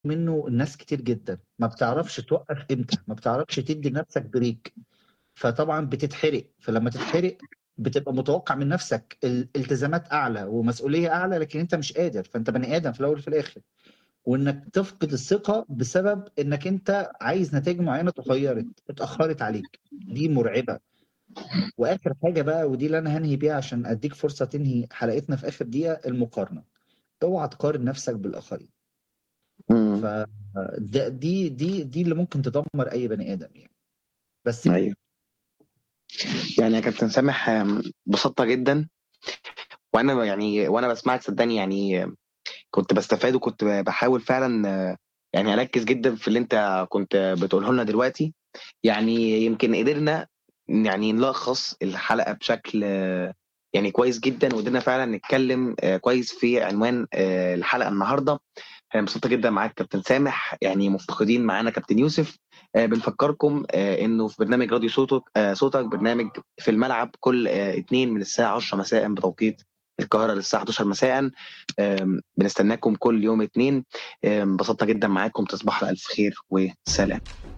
منه ناس كتير جدا ما بتعرفش توقف امتى ما بتعرفش تدي لنفسك بريك فطبعا بتتحرق فلما تتحرق بتبقى متوقع من نفسك الالتزامات اعلى ومسؤوليه اعلى لكن انت مش قادر فانت بني ادم في الاول وفي الاخر وانك تفقد الثقه بسبب انك انت عايز نتائج معينه اتغيرت اتاخرت عليك دي مرعبه واخر حاجه بقى ودي اللي انا هنهي بيها عشان اديك فرصه تنهي حلقتنا في اخر دقيقه المقارنه اوعى تقارن نفسك بالاخرين ف دي دي دي اللي ممكن تدمر اي بني ادم يعني بس ايوه يعني يا كابتن سامح ببساطه جدا وانا يعني وانا بسمعك صدقني يعني كنت بستفاد وكنت بحاول فعلا يعني اركز جدا في اللي انت كنت بتقوله لنا دلوقتي يعني يمكن قدرنا يعني نلخص الحلقه بشكل يعني كويس جدا وقدرنا فعلا نتكلم كويس في عنوان الحلقه النهارده مبسوطه جدا معاك كابتن سامح يعني مفتقدين معانا كابتن يوسف بنفكركم انه في برنامج راديو صوتك صوتك برنامج في الملعب كل اثنين من الساعه 10 مساء بتوقيت القاهره للساعه 11 مساء بنستناكم كل يوم اثنين انبسطنا جدا معاكم تصبحوا على الف خير وسلام